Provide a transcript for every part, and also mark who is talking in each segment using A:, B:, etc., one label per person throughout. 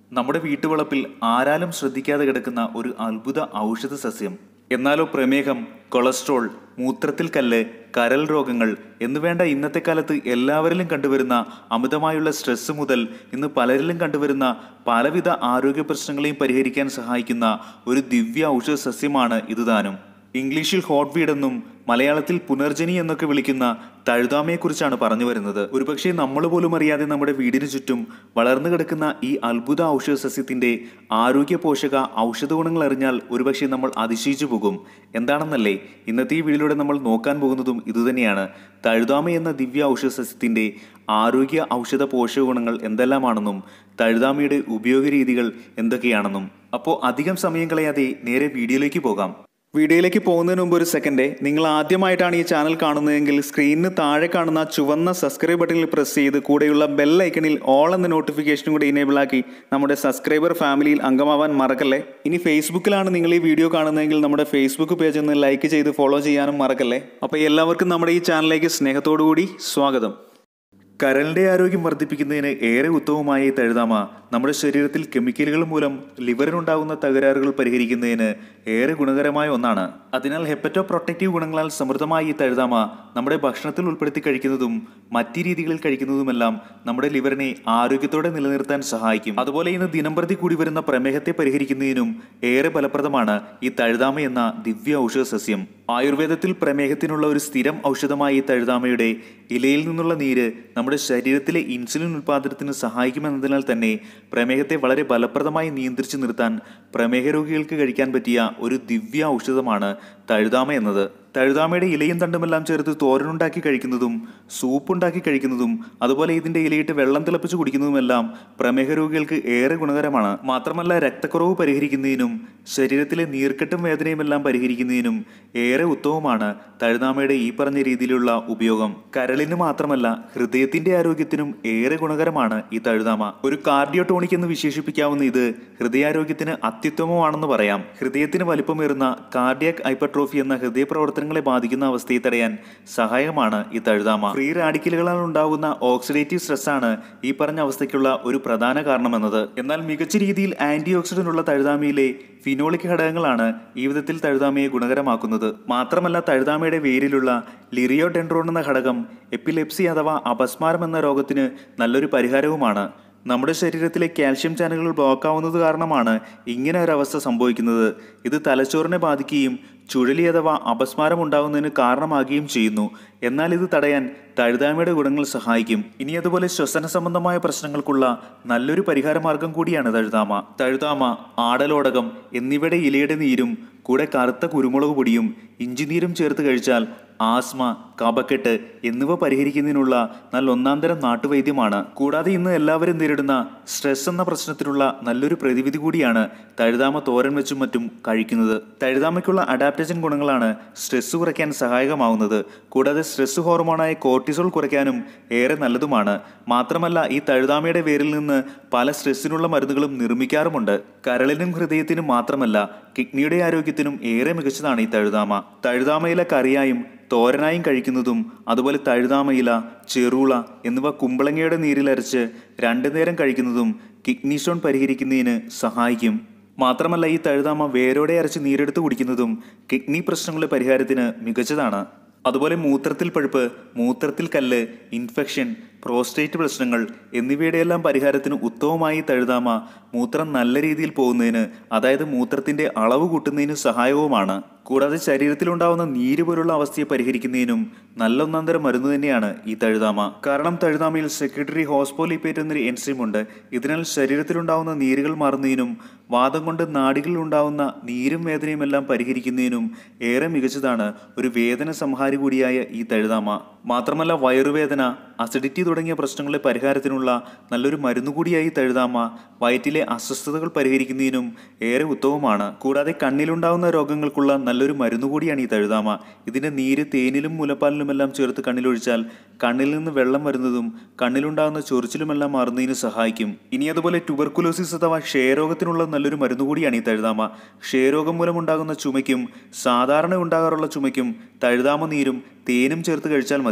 A: നമ്മുടെ വീട്ടുവളപ്പിൽ ആരാലും ശ്രദ്ധിക്കാതെ കിടക്കുന്ന ഒരു അത്ഭുത ഔഷധ സസ്യം എന്നാലോ പ്രമേഹം കൊളസ്ട്രോൾ മൂത്രത്തിൽ കല്ല് കരൾ രോഗങ്ങൾ എന്നുവേണ്ട ഇന്നത്തെ കാലത്ത് എല്ലാവരിലും കണ്ടുവരുന്ന അമിതമായുള്ള സ്ട്രെസ് മുതൽ ഇന്ന് പലരിലും കണ്ടുവരുന്ന പലവിധ ആരോഗ്യ പ്രശ്നങ്ങളെയും പരിഹരിക്കാൻ സഹായിക്കുന്ന ഒരു ദിവ്യ ഔഷധ സസ്യമാണ് ഇത് താനും ഇംഗ്ലീഷിൽ ഹോട്ട് വീഡ് എന്നും മലയാളത്തിൽ പുനർജനി എന്നൊക്കെ വിളിക്കുന്ന തഴുതാമയെക്കുറിച്ചാണ് പറഞ്ഞു വരുന്നത് ഒരുപക്ഷെ നമ്മൾ പോലും അറിയാതെ നമ്മുടെ വീടിന് ചുറ്റും വളർന്നു കിടക്കുന്ന ഈ അത്ഭുത ഔഷധ സസ്യത്തിന്റെ ആരോഗ്യ പോഷക ഔഷധ ഗുണങ്ങൾ അറിഞ്ഞാൽ ഒരുപക്ഷെ നമ്മൾ അതിശയിച്ചു പോകും എന്താണെന്നല്ലേ ഇന്നത്തെ ഈ വീഡിയോയിലൂടെ നമ്മൾ നോക്കാൻ പോകുന്നതും ഇതുതന്നെയാണ് തഴുതാമ എന്ന ദിവ്യ ഔഷധ സസ്യത്തിന്റെ ആരോഗ്യ ഔഷധ പോഷക ഗുണങ്ങൾ എന്തെല്ലാമാണെന്നും തഴുതാമയുടെ ഉപയോഗ രീതികൾ എന്തൊക്കെയാണെന്നും അപ്പോൾ അധികം സമയം കളയാതെ നേരെ വീഡിയോയിലേക്ക് പോകാം വീഡിയോയിലേക്ക് പോകുന്നതിന് മുമ്പ് ഒരു സെക്കൻഡ് നിങ്ങൾ ആദ്യമായിട്ടാണ് ഈ ചാനൽ കാണുന്നതെങ്കിൽ സ്ക്രീനിന് താഴെ കാണുന്ന ചുവന്ന സബ്സ്ക്രൈബ് ബട്ടണിൽ പ്രസ് ചെയ്ത് കൂടെയുള്ള ബെൽ ഐക്കണിൽ ഓൾ എന്ന നോട്ടിഫിക്കേഷനും കൂടി ഇനേബിൾ ആക്കി നമ്മുടെ സബ്സ്ക്രൈബർ ഫാമിലിയിൽ അംഗമാവാൻ മറക്കല്ലേ ഇനി ഫേസ്ബുക്കിലാണ് നിങ്ങൾ ഈ വീഡിയോ കാണുന്നതെങ്കിൽ നമ്മുടെ ഫേസ്ബുക്ക് പേജ് ഒന്ന് ലൈക്ക് ചെയ്ത് ഫോളോ ചെയ്യാനും മറക്കല്ലേ അപ്പോൾ എല്ലാവർക്കും നമ്മുടെ ഈ ചാനലിലേക്ക് സ്നേഹത്തോടു കൂടി സ്വാഗതം കരളിന്റെ ആരോഗ്യം വർദ്ധിപ്പിക്കുന്നതിന് ഏറെ ഉത്തമമായ ഈ തഴുതാമ നമ്മുടെ ശരീരത്തിൽ കെമിക്കലുകൾ മൂലം ലിവറിനുണ്ടാകുന്ന തകരാറുകൾ പരിഹരിക്കുന്നതിന് ഏറെ ഗുണകരമായ ഒന്നാണ് അതിനാൽ ഹെപ്പറ്റോ പ്രൊട്ടക്റ്റീവ് ഗുണങ്ങളാൽ സമൃദ്ധമായ ഈ തഴുതാമ നമ്മുടെ ഭക്ഷണത്തിൽ ഉൾപ്പെടുത്തി കഴിക്കുന്നതും മറ്റു രീതികളിൽ കഴിക്കുന്നതുമെല്ലാം നമ്മുടെ ലിവറിനെ ആരോഗ്യത്തോടെ നിലനിർത്താൻ സഹായിക്കും അതുപോലെ ഇന്ന് ദിനംപ്രതി കൂടി വരുന്ന പ്രമേഹത്തെ പരിഹരിക്കുന്നതിനും ഏറെ ഫലപ്രദമാണ് ഈ തഴുതാമ എന്ന ദിവ്യ ഔഷധ സസ്യം ആയുർവേദത്തിൽ പ്രമേഹത്തിനുള്ള ഒരു സ്ഥിരം ഔഷധമായ ഈ തഴുതാമയുടെ ഇലയിൽ നിന്നുള്ള നീര് നമ്മുടെ ശരീരത്തിലെ ഇൻസുലിൻ ഉൽപ്പാദനത്തിന് സഹായിക്കുമെന്നതിനാൽ തന്നെ പ്രമേഹത്തെ വളരെ ഫലപ്രദമായി നിയന്ത്രിച്ചു നിർത്താൻ പ്രമേഹ രോഗികൾക്ക് കഴിക്കാൻ പറ്റിയ ഒരു ദിവ്യ ഔഷധമാണ് തഴുതാമ എന്നത് തഴുതാമയുടെ ഇലയും തണ്ടുമെല്ലാം ചേർത്ത് തോരനുണ്ടാക്കി കഴിക്കുന്നതും സൂപ്പ് ഉണ്ടാക്കി കഴിക്കുന്നതും അതുപോലെ ഇതിന്റെ ഇലയിട്ട് വെള്ളം തിളപ്പിച്ച് കുടിക്കുന്നതുമെല്ലാം പ്രമേഹ രോഗികൾക്ക് ഏറെ ഗുണകരമാണ് മാത്രമല്ല രക്തക്കുറവ് പരിഹരിക്കുന്നതിനും ശരീരത്തിലെ നീർക്കെട്ടും വേദനയുമെല്ലാം പരിഹരിക്കുന്നതിനും ഏറെ ഉത്തമമാണ് തഴുതാമയുടെ ഈ പറഞ്ഞ രീതിയിലുള്ള ഉപയോഗം കരളിന് മാത്രമല്ല ഹൃദയത്തിന്റെ ആരോഗ്യത്തിനും ഏറെ ഗുണകരമാണ് ഈ തഴുതാമ ഒരു കാർഡിയോ ടോണിക് എന്ന് വിശേഷിപ്പിക്കാവുന്ന ഇത് ഹൃദയാരോഗ്യത്തിന് അത്യുത്തമമാണെന്ന് പറയാം ഹൃദയത്തിന് വലിപ്പമേറുന്ന കാർഡിയാക് ഹൈപ്പർട്രോഫി എന്ന ഹൃദയ പ്രവർത്തനങ്ങളെ ബാധിക്കുന്ന അവസ്ഥയെ തടയാൻ സഹായകമാണ് ഈ തഴുതാമ ഫ്രീ റാഡിക്കലുകളാൽ ഉണ്ടാകുന്ന ഓക്സിഡേറ്റീവ് സ്ട്രെസ് ആണ് ഈ പറഞ്ഞ അവസ്ഥയ്ക്കുള്ള ഒരു പ്രധാന കാരണമെന്നത് എന്നാൽ മികച്ച രീതിയിൽ ആന്റി ഓക്സിഡന്റ് ഉള്ള തഴുതാമയിലെ ഫിനോളിക് ഘടകങ്ങളാണ് ഈ വിധത്തിൽ തഴുതാമയെ ഗുണകരമാക്കുന്നത് മാത്രമല്ല തഴുതാമയുടെ വേരിലുള്ള ലിറിയോ ഡെൻഡ്രോൺ എന്ന ഘടകം എപ്പിലെപ്സി അഥവാ അപസ്മാരം എന്ന രോഗത്തിന് നല്ലൊരു പരിഹാരവുമാണ് നമ്മുടെ ശരീരത്തിലെ കാൽഷ്യം ചാനലുകൾ ബ്ലോക്ക് ആവുന്നത് കാരണമാണ് ഇങ്ങനെ ഒരവസ്ഥ സംഭവിക്കുന്നത് ഇത് തലച്ചോറിനെ ബാധിക്കുകയും ചുഴലി അഥവാ അപസ്മാരം ഉണ്ടാകുന്നതിന് കാരണമാകുകയും ചെയ്യുന്നു എന്നാൽ ഇത് തടയാൻ തഴുതാമയുടെ ഗുണങ്ങൾ സഹായിക്കും ഇനി അതുപോലെ ശ്വസന സംബന്ധമായ പ്രശ്നങ്ങൾക്കുള്ള നല്ലൊരു പരിഹാര മാർഗം കൂടിയാണ് തഴുതാമ തഴുതാമ ആടലോടകം എന്നിവയുടെ ഇലയുടെ നീരും കൂടെ കറുത്ത കുരുമുളക് പൊടിയും ഇഞ്ചിനീരും ചേർത്ത് കഴിച്ചാൽ ആസ്മ കപക്കെട്ട് എന്നിവ പരിഹരിക്കുന്നതിനുള്ള നല്ല ഒന്നാന്തരം നാട്ടുവൈദ്യമാണ് കൂടാതെ ഇന്ന് എല്ലാവരും നേരിടുന്ന സ്ട്രെസ് എന്ന പ്രശ്നത്തിനുള്ള നല്ലൊരു പ്രതിവിധി കൂടിയാണ് തഴുതാമ തോരൻ വെച്ചും മറ്റും കഴിക്കുന്നത് തഴുതാമയ്ക്കുള്ള അഡാപ്റ്റേഷൻ ഗുണങ്ങളാണ് സ്ട്രെസ് കുറയ്ക്കാൻ സഹായകമാവുന്നത് കൂടാതെ സ്ട്രെസ് ഹോർമോണായ കോർട്ടിസോൾ കുറയ്ക്കാനും ഏറെ നല്ലതുമാണ് മാത്രമല്ല ഈ തഴുതാമയുടെ വേരിൽ നിന്ന് പല സ്ട്രെസ്സിനുള്ള മരുന്നുകളും നിർമ്മിക്കാറുമുണ്ട് കരളിനും ഹൃദയത്തിനും മാത്രമല്ല കിഡ്നിയുടെ ആരോഗ്യത്തിനും ഏറെ മികച്ചതാണ് ഈ തഴുതാമ തഴുതാമയിലെ കറിയായും തോരനായും കഴിക്കുന്നതും അതുപോലെ തഴുതാമയില ചെറുള എന്നിവ കുമ്പളങ്ങയുടെ നീരിലരച്ച് രണ്ടു നേരം കഴിക്കുന്നതും കിഡ്നി സ്റ്റോൺ പരിഹരിക്കുന്നതിന് സഹായിക്കും മാത്രമല്ല ഈ തഴുതാമ വേരോടെ അരച്ച് നീരെടുത്ത് കുടിക്കുന്നതും കിഡ്നി പ്രശ്നങ്ങളുടെ പരിഹാരത്തിന് മികച്ചതാണ് അതുപോലെ മൂത്രത്തിൽ പഴുപ്പ് മൂത്രത്തിൽ കല്ല് ഇൻഫെക്ഷൻ പ്രോസ്റ്റേറ്റ് പ്രശ്നങ്ങൾ എന്നിവയുടെയെല്ലാം പരിഹാരത്തിന് ഉത്തമമായി തഴുതാമ മൂത്രം നല്ല രീതിയിൽ പോകുന്നതിന് അതായത് മൂത്രത്തിന്റെ അളവ് കൂട്ടുന്നതിന് സഹായവുമാണ് കൂടാതെ ശരീരത്തിലുണ്ടാവുന്ന നീര് പോലുള്ള അവസ്ഥയെ പരിഹരിക്കുന്നതിനും നല്ല ഒന്നാന്തരം മരുന്ന് തന്നെയാണ് ഈ തഴുതാമ കാരണം തഴുതാമയിൽ സെക്രട്ടറി ഹോസ്പോലിപ്പേറ്റ് എന്നൊരു എൻസൈം ഉണ്ട് ഇതിനാൽ ശരീരത്തിലുണ്ടാവുന്ന നീരുകൾ മാറുന്നതിനും വാദം കൊണ്ട് നാടികളിൽ ഉണ്ടാവുന്ന നീരും വേദനയും എല്ലാം പരിഹരിക്കുന്നതിനും ഏറെ മികച്ചതാണ് ഒരു വേദന സംഹാരി കൂടിയായ ഈ തഴുതാമ മാത്രമല്ല വയറുവേദന അസിഡിറ്റി തുടങ്ങിയ പ്രശ്നങ്ങളുടെ പരിഹാരത്തിനുള്ള നല്ലൊരു മരുന്ന് കൂടിയായി തഴുതാമ വയറ്റിലെ അസ്വസ്ഥതകൾ പരിഹരിക്കുന്നതിനും ഏറെ ഉത്തമമാണ് കൂടാതെ കണ്ണിലുണ്ടാകുന്ന രോഗങ്ങൾക്കുള്ള നല്ലൊരു മരുന്ന് കൂടിയാണ് ഈ തഴുതാമ ഇതിന്റെ നീര് തേനിലും മുലപ്പാലിലുമെല്ലാം ചേർത്ത് കണ്ണിലൊഴിച്ചാൽ കണ്ണിൽ നിന്ന് വെള്ളം വരുന്നതും കണ്ണിലുണ്ടാകുന്ന ചൊറിച്ചിലുമെല്ലാം മാറുന്നതിന് സഹായിക്കും ഇനി അതുപോലെ ട്യൂബർക്കുലോസിസ് അഥവാ ക്ഷയരോഗത്തിനുള്ള നല്ലൊരു മരുന്ന് കൂടിയാണ് ഈ തഴുതാമ ക്ഷയരോഗം മൂലമുണ്ടാകുന്ന ചുമയ്ക്കും സാധാരണ ഉണ്ടാകാറുള്ള ചുമയ്ക്കും തഴുതാമ നീരും തേനും ചേർത്ത് കഴിച്ചാൽ മതി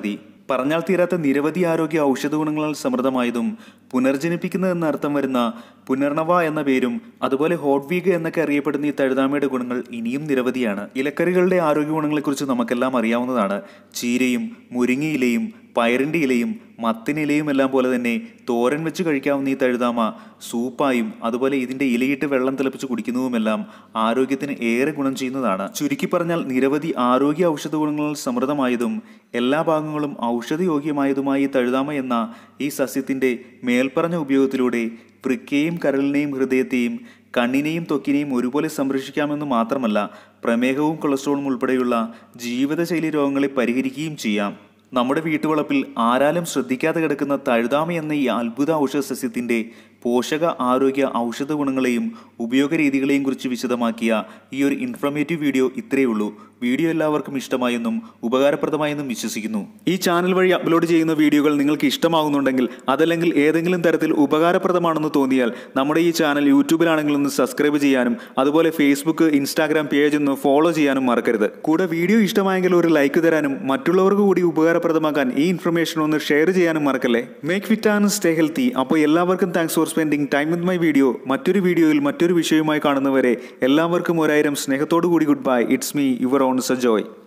A: പറഞ്ഞാൽ തീരാത്ത നിരവധി ആരോഗ്യ ഔഷധ ഗുണങ്ങളാൽ സമൃദ്ധമായതും പുനർജനിപ്പിക്കുന്നത് എന്ന അർത്ഥം വരുന്ന പുനർണവ എന്ന പേരും അതുപോലെ ഹോട്ട് വീഗ് എന്നൊക്കെ അറിയപ്പെടുന്ന ഈ തഴുതാമയുടെ ഗുണങ്ങൾ ഇനിയും നിരവധിയാണ് ഇലക്കറികളുടെ ആരോഗ്യ ഗുണങ്ങളെക്കുറിച്ച് നമുക്കെല്ലാം അറിയാവുന്നതാണ് ചീരയും മുരിങ്ങയിലയും പയറിൻ്റെ ഇലയും മത്തിനിലയും എല്ലാം പോലെ തന്നെ തോരൻ വെച്ച് കഴിക്കാവുന്ന ഈ തഴുതാമ സൂപ്പായും അതുപോലെ ഇതിൻ്റെ ഇലയിട്ട് വെള്ളം തിളപ്പിച്ച് കുടിക്കുന്നതുമെല്ലാം ആരോഗ്യത്തിന് ഏറെ ഗുണം ചെയ്യുന്നതാണ് ചുരുക്കി പറഞ്ഞാൽ നിരവധി ആരോഗ്യ ഔഷധ ഗുണങ്ങൾ സമൃദ്ധമായതും എല്ലാ ഭാഗങ്ങളും ഔഷധയോഗ്യമായതുമായ ഈ തഴുതാമ എന്ന ഈ സസ്യത്തിൻ്റെ മേൽപ്പറഞ്ഞ ഉപയോഗത്തിലൂടെ വൃക്കയെയും കരളിനെയും ഹൃദയത്തെയും കണ്ണിനെയും ത്വക്കിനെയും ഒരുപോലെ സംരക്ഷിക്കാമെന്ന് മാത്രമല്ല പ്രമേഹവും കൊളസ്ട്രോളും ഉൾപ്പെടെയുള്ള ജീവിതശൈലി രോഗങ്ങളെ പരിഹരിക്കുകയും ചെയ്യാം നമ്മുടെ വീട്ടുവളപ്പിൽ ആരാലും ശ്രദ്ധിക്കാതെ കിടക്കുന്ന തഴുതാമ എന്ന ഈ അത്ഭുത ഔഷധ സസ്യത്തിൻ്റെ പോഷക ആരോഗ്യ ഔഷധ ഗുണങ്ങളെയും ഉപയോഗ രീതികളെയും കുറിച്ച് വിശദമാക്കിയ ഈ ഒരു ഇൻഫർമേറ്റീവ് വീഡിയോ ഇത്രയേ ഉള്ളൂ വീഡിയോ എല്ലാവർക്കും ഇഷ്ടമായെന്നും ഉപകാരപ്രദമായെന്നും വിശ്വസിക്കുന്നു ഈ ചാനൽ വഴി അപ്ലോഡ് ചെയ്യുന്ന വീഡിയോകൾ നിങ്ങൾക്ക് ഇഷ്ടമാകുന്നുണ്ടെങ്കിൽ അതല്ലെങ്കിൽ ഏതെങ്കിലും തരത്തിൽ ഉപകാരപ്രദമാണെന്ന് തോന്നിയാൽ നമ്മുടെ ഈ ചാനൽ യൂട്യൂബിലാണെങ്കിൽ ഒന്ന് സബ്സ്ക്രൈബ് ചെയ്യാനും അതുപോലെ ഫേസ്ബുക്ക് ഇൻസ്റ്റാഗ്രാം പേജ് ഒന്ന് ഫോളോ ചെയ്യാനും മറക്കരുത് കൂടെ വീഡിയോ ഇഷ്ടമായെങ്കിൽ ഒരു ലൈക്ക് തരാനും മറ്റുള്ളവർക്ക് കൂടി ഉപകാരപ്രദമാക്കാൻ ഈ ഇൻഫർമേഷൻ ഒന്ന് ഷെയർ ചെയ്യാനും മറക്കല്ലേ make fit and stay healthy അപ്പോൾ എല്ലാവർക്കും thanks for spending time with my video മറ്റൊരു വീഡിയോയിൽ മറ്റൊരു വിഷയവുമായി കാണുന്നവരെ എല്ലാവർക്കും ഒരായിരം സ്നേഹത്തോടു കൂടി good bye it's me your own Sajoy